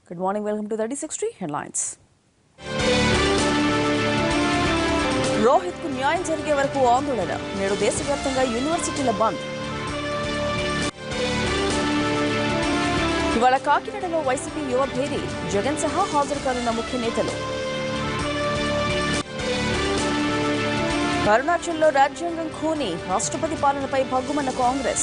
Good morning. Welcome to 36 headlines. Rohit కు న్యాయం జరిగే వరకు ఆందోళన నేడు దేశవ్యాప్తంగా యూనివర్సిటీల బంద్ ఇవాళ కాకినాడలో వైసీపీ యువ భేరీ జగన్ సహా హాజరు కానున్న ముఖ్య నేతలు అరుణాచల్లో రాజ్యాంగం ఖూని రాష్ట్రపతి పాలనపై భగ్గుమన్న కాంగ్రెస్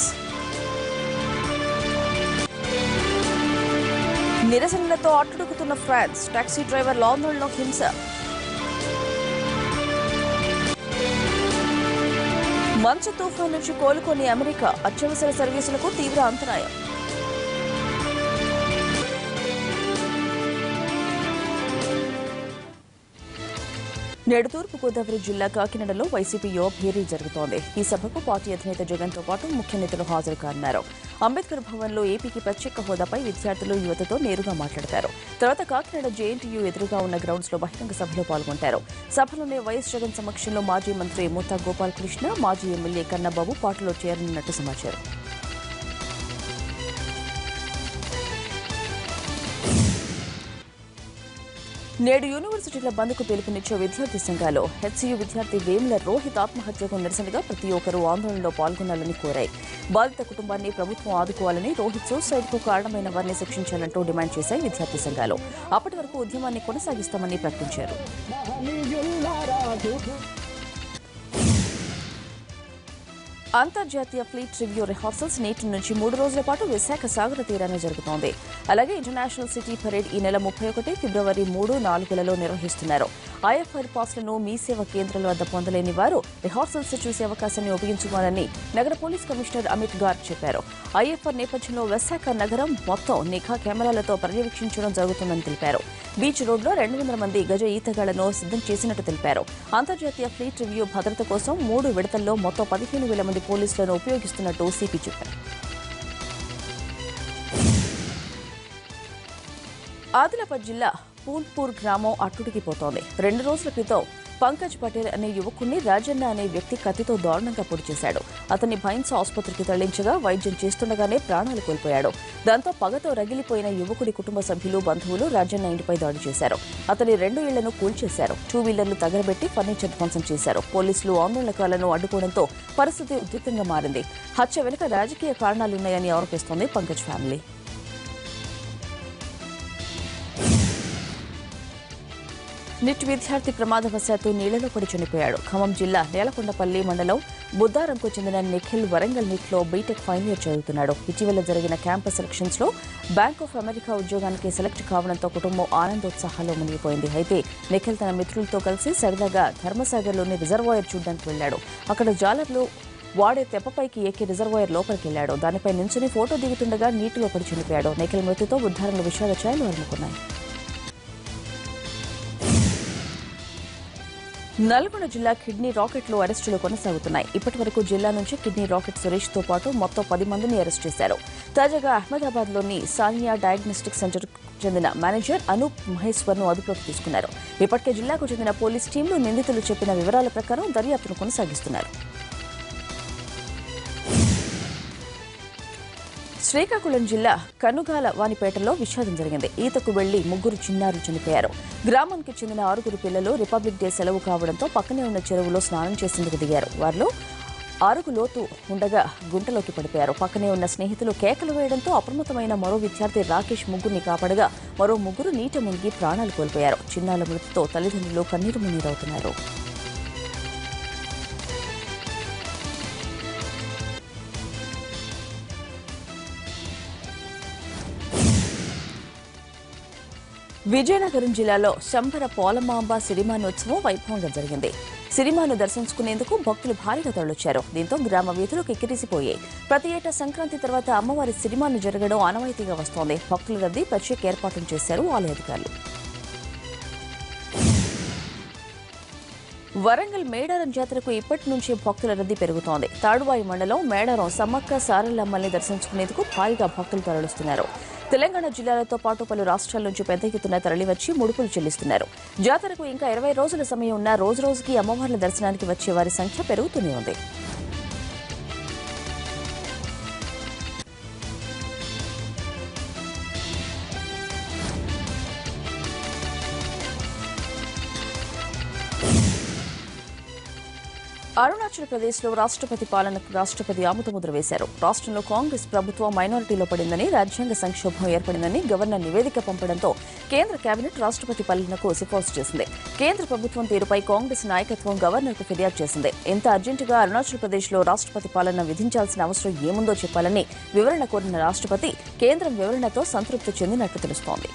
నిరసనలతో అట్టుడుకుతున్న ఫ్రాన్స్ టాక్సీ డ్రైవర్ల ఆందోళనలో హింస మంచు తుఫాన్ నుంచి కోలుకొని అమెరికా అత్యవసర సర్వీసులకు తీవ్ర అంతరాయం నేడు తూర్పు గోదావరి జిల్లా కాకినాడలో వైసీపీ యువ భేరీ జరుగుతోంది ఈ సభకు పార్టీ అధినేత జగన్ తో పాటు ముఖ్య నేతలు హాజరు కానున్నారు అంబేద్కర్ భవన్లో ఏపీకి ప్రత్యేక హోదాపై విద్యార్థులు యువతతో నేరుగా మాట్లాడతారు తర్వాత కాకినాడ జేఎన్టీయూ ఎదురుగా ఉన్న గ్రౌండ్స్ లో బహిరంగ సభలో పాల్గొంటారు సభలోనే వైఎస్ జగన్ సమక్షంలో మాజీ మంత్రి మూతా గోపాలకృష్ణ మాజీ ఎమ్మెల్యే కన్నబాబు పార్టీలో చేరనున్నట్టు సమాచారం నేడు యూనివర్సిటీల బంద్కు పిలుపునిచ్చే విద్యార్థి సంఘాలు హెచ్సియు విద్యార్థి వేముల రోహిత్ ఆత్మహత్యకు నిరసనగా ప్రతి ఒక్కరూ ఆందోళనలో పాల్గొనాలని కోరాయి బాధిత కుటుంబాన్ని ప్రభుత్వం ఆదుకోవాలని రోహిత్ సూసైడ్ కు కారణమైన వారిని శిక్షించాలంటూ డిమాండ్ చేశాయి విద్యార్థి సంఘాలు అప్పటి వరకు ఉద్యమాన్ని కొనసాగిస్తామని ప్రకటించారు అంతర్జాతీయ ఫ్లీట్ రివ్యూ రిహార్సల్స్ నేటి నుంచి మూడు రోజుల పాటు విశాఖ సాగర తీరాన జరుగుతోంది అలాగే ఇంటర్నేషనల్ సిటీ పరేడ్ ఈ నెల ముప్పై ఒకటి ఫిబ్రవరి మూడు నాలుగులలో నిర్వహిస్తున్నారు ఐఎఫ్ఆర్ పాస్లను మీ సేవ కేంద్రాల వద్ద పొందలేని వారు రిహార్సల్స్ చూసే అవకాశాన్ని ఉపయోగించుకోవాలని నగర పోలీస్ కమిషనర్ అమిత్ గార్గ్ చెప్పారు ఐఎఫ్ఆర్ నేపథ్యంలో విశాఖ నగరం మొత్తం నిఘా కెమెరాలతో పర్యవేక్షించడం జరుగుతుందని తెలిపారు బీచ్ రోడ్లో రెండు వందల మంది గజ ఈతగాళ్లను సిద్ధం చేసినట్టు తెలిపారు అంతర్జాతీయ ఫ్లీట్ రివ్యూ భద్రత కోసం మూడు విడతల్లో మొత్తం పదిహేను వేల మంది పోలీసులను ఉపయోగిస్తున్నట్టు సిపి చెప్పారు ఆదిలాబాద్ జిల్లా పూల్పూర్ గ్రామం అట్టుడికిపోతోంది రెండు రోజుల క్రితం పంకజ్ పటేల్ అనే యువకుణ్ణి రాజన్న అనే వ్యక్తి కత్తితో దారుణంగా పొడి చేశాడు అతన్ని భైన్స్ ఆసుపత్రికి తరలించగా వైద్యం చేస్తుండగానే ప్రాణాలు కోల్పోయాడు దాంతో పగతో రగిలిపోయిన యువకుడి కుటుంబ సభ్యులు బంధువులు రాజన్న ఇంటిపై దాడి చేశారు అతని రెండు ఇళ్లను కూల్చేశారు టూ వీలర్లు తగలబెట్టి ఫర్నిచర్ ధ్వంసం చేశారు పోలీసులు ఆందోళనకాలను అడ్డుకోవడంతో పరిస్థితి ఉద్రిక్తంగా మారింది హత్య వెనుక రాజకీయ కారణాలున్నాయని ఆరోపిస్తోంది పంకజ్ ఫ్యామిలీ నిట్ విద్యార్థి ప్రమాదవశాత్తు నీళ్లలో పడి చనిపోయాడు ఖమ్మం జిల్లా నేలకొండపల్లి మండలం బుద్దారంకు చెందిన నిఖిల్ వరంగల్ నిట్ లో బీటెక్ ఫైనల్ ఇయర్ చదువుతున్నాడు ఇటీవల జరిగిన క్యాంపస్ సెలక్షన్స్ లో బ్యాంక్ ఆఫ్ అమెరికా ఉద్యోగానికి సెలెక్ట్ కావడంతో కుటుంబం ఆనందోత్సాహాల్లో మునిగిపోయింది అయితే నిఖిల్ తన మిత్రులతో కలిసి సరదాగా ధర్మసాగర్లోని రిజర్వాయర్ చూడడానికి వెళ్లాడు అక్కడ జాలర్లు వాడే తెప్పపైకి ఎక్కి రిజర్వాయర్ లోపలికి వెళ్లాడు దానిపై నించుని ఫోటో దిగుతుండగా నీటిలో పడి చనిపోయాడు నిఖిల్ మృతితో ఉద్ధారణ విషాద ఛాయలు అలుముకున్నాయి నల్గొండ జిల్లా కిడ్నీ రాకెట్లు అరెస్టులు కొనసాగుతున్నాయి ఇప్పటి వరకు జిల్లా నుంచి కిడ్నీ రాకెట్ సురేష్ తో పాటు మొత్తం పది మందిని అరెస్ట్ చేశారు తాజాగా అహ్మదాబాద్ లోని సానియా డయాగ్నోస్టిక్ సెంటర్ చెందిన మేనేజర్ అనూప్ మహేశ్వర్ ను అదుపులోకి తీసుకున్నారు ఇప్పటికే జిల్లాకు చెందిన పోలీస్ టీంలు నిందితులు చెప్పిన వివరాల ప్రకారం దర్యాప్తును కొనసాగిస్తున్నారు శ్రీకాకుళం జిల్లా కనుగాల వానిపేటలో విషాదం జరిగింది ఈతకు వెళ్లి ముగ్గురు చిన్నారులు చనిపోయారు గ్రామానికి చెందిన ఆరుగురు పిల్లలు రిపబ్లిక్ డే సెలవు కావడంతో పక్కనే ఉన్న చెరువులో స్నానం చేసేందుకు దిగారు వారిలో ఆరుగు లోతు ఉండగా గుంటలోకి పడిపోయారు పక్కనే ఉన్న స్నేహితులు కేకలు వేయడంతో అప్రమత్తమైన మరో విద్యార్థి రాకేష్ ముగ్గురిని కాపాడగా మరో ముగ్గురు నీట మునిగి ప్రాణాలు కోల్పోయారు చిన్నాల మృతితో తల్లిదండ్రులు కన్నీరు మున్నీరవుతున్నారు విజయనగరం జిల్లాలో శంభర పోలమాంబ సిరిమానోత్సవం వైభవంగా జరిగింది సిరిమాను దర్శించుకునేందుకు భక్తులు భారీగా తరలొచ్చారు దీంతో గ్రామ వీధులు కిక్కిరిసిపోయాయి ప్రతి ఏటా సంక్రాంతి తర్వాత అమ్మవారి సిరిమాను జరగడం ఆనవాయితీగా వస్తోంది భక్తుల రద్దీ ప్రత్యేక ఏర్పాట్లు చేశారు ఆలయ అధికారులు వరంగల్ మేడారం జాతరకు ఇప్పటి నుంచే భక్తుల రద్దీ పెరుగుతోంది తాడువాయి మండలం మేడారం సమ్మక్క సారల్లమ్మల్ని దర్శించుకునేందుకు భారీగా భక్తులు తరలిస్తున్నారు తెలంగాణ జిల్లాలతో పాటు పలు రాష్ట్రాల నుంచి పెద్ద ఎత్తున తరలివచ్చి ముడుపులు చెల్లిస్తున్నారు జాతరకు ఇంకా ఇరవై రోజుల సమయం ఉన్నా రోజు రోజుకి అమ్మవార్ల దర్శనానికి వచ్చే వారి సంఖ్య పెరుగుతూనే ఉంది అరుణాచల్ ప్రదేశ్లో రాష్ట్రపతి పాలనకు రాష్ట్రపతి ఆమోదముద్ర వేశారు రాష్ట్రంలో కాంగ్రెస్ ప్రభుత్వం మైనారిటీలో పడిందని రాజ్యాంగ సంక్షోభం ఏర్పడిందని గవర్నర్ నివేదిక పంపడంతో కేంద్ర కేబినెట్ రాష్ట్రపతి పాలనకు సిఫార్సు చేసింది కేంద్ర ప్రభుత్వం తీరుపై కాంగ్రెస్ నాయకత్వం గవర్నర్కు ఫిర్యాదు చేసింది ఎంత అర్జెంటుగా అరుణాచల్ ప్రదేశ్లో రాష్ట్రపతి పాలన విధించాల్సిన అవసరం ఏముందో చెప్పాలని వివరణ కోరిన రాష్ట్రపతి కేంద్రం వివరణతో సంతృప్తి చెందినట్లు తెలుస్తోంది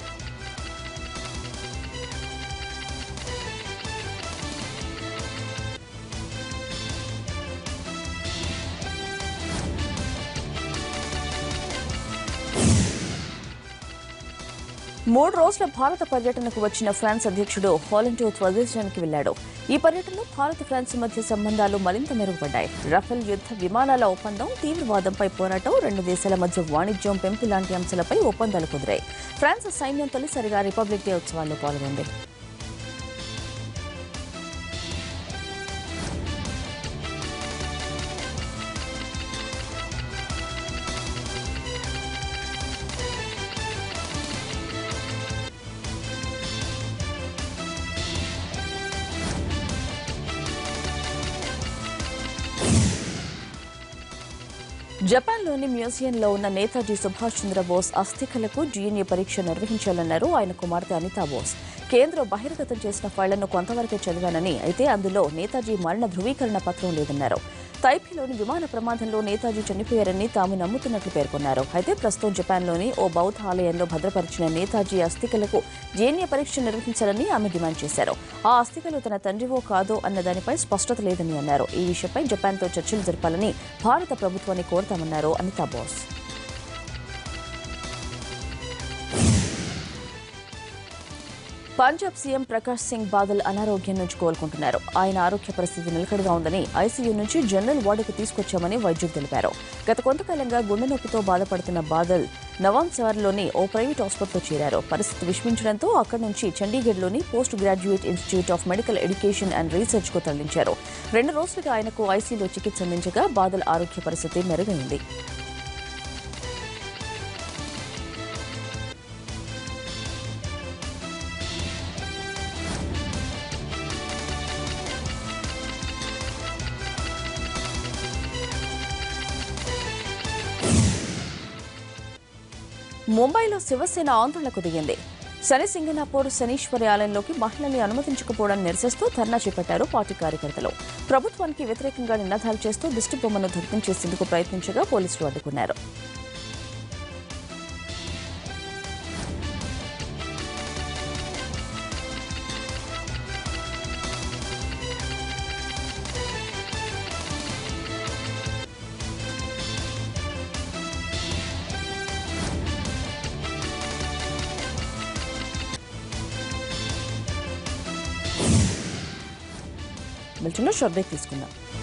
మూడు రోజుల భారత పర్యటనకు వచ్చిన ఫ్రాన్స్ అధ్యక్షుడు హాలండ్ స్వదేశానికి వెళ్లాడు ఈ పర్యటనలో భారత్ ఫ్రాన్స్ మధ్య సంబంధాలు మరింత మెరుగుపడ్డాయి రఫేల్ యుద్ధ విమానాల ఒప్పందం తీవ్రవాదంపై పోరాటం రెండు దేశాల మధ్య వాణిజ్యం పెంపు లాంటి అంశాలపై ఒప్పందాలు కుదిరాయి ఫ్రాన్స్ సైన్యం తొలిసారిగా రిపబ్లిక్ డే ఉత్సవాల్లో పాల్గొంది జపాన్లోని మ్యూజియంలో ఉన్న నేతాజీ సుభాష్ చంద్రబోస్ అస్థికలకు జీఎన్ఏ పరీక్ష నిర్వహించాలన్నారు ఆయన కుమార్తె అనితా బోస్ కేంద్రం బహిర్గతం చేసిన ఫైళ్లను కొంతవరకే చదివానని అయితే అందులో నేతాజీ మరణ ధృవీకరణ పత్రం లేదన్నారు తైపీలోని విమాన ప్రమాదంలో నేతాజీ చనిపోయారని తాము నమ్ముతున్నట్లు పేర్కొన్నారు అయితే ప్రస్తుతం జపాన్లోని ఓ బౌద్ధ ఆలయంలో భద్రపరిచిన నేతాజీ అస్థికలకు జేఎన్ఏ పరీక్ష నిర్వహించాలని ఆమె డిమాండ్ చేశారు ఆ అస్థికలు తన తండ్రివో కాదో అన్న దానిపై స్పష్టత లేదని అన్నారు ఈ విషయంపై జపాన్తో చర్చలు జరపాలని భారత ప్రభుత్వాన్ని కోరతామన్నారు అనితా బోస్ పంజాబ్ సీఎం ప్రకాష్ సింగ్ బాదల్ అనారోగ్యం నుంచి కోలుకుంటున్నారు ఆయన ఆరోగ్య పరిస్థితి నిలకడగా ఉందని ఐసీయూ నుంచి జనరల్ వార్డుకు తీసుకొచ్చామని వైద్యులు తెలిపారు గత కొంతకాలంగా గుండె నొప్పితో బాధపడుతున్న బాదల్ నవాంసవర్లోని ఓ ప్రైవేట్ ఆసుపత్రిలో చేరారు పరిస్థితి విషమించడంతో అక్కడి నుంచి చండీగఢ్లోని post graduate institute of medical education and research కు తరలించారు రెండు రోజులుగా ఆయనకు ఐసీయూలో చికిత్స అందించగా బాదల్ ఆరోగ్య పరిస్థితి మెరుగైంది ముంబైలో శివసేన ఆందోళనకు దిగింది శని సింగనాపూర్ శనీశ్వరి ఆలయంలోకి మహిళల్ని అనుమతించకపోవడాన్ని నిరసిస్తూ ధర్నా చేపట్టారు పార్టీ కార్యకర్తలు ప్రభుత్వానికి వ్యతిరేకంగా నినాదాలు చేస్తూ దిష్టిబొమ్మను దగ్ధం చేసేందుకు ప్రయత్నించగా పోలీసులు అడ్డుకున్నారు మిల్టన్లో షార్ట్ బ్రేక్ తీసుకుందాం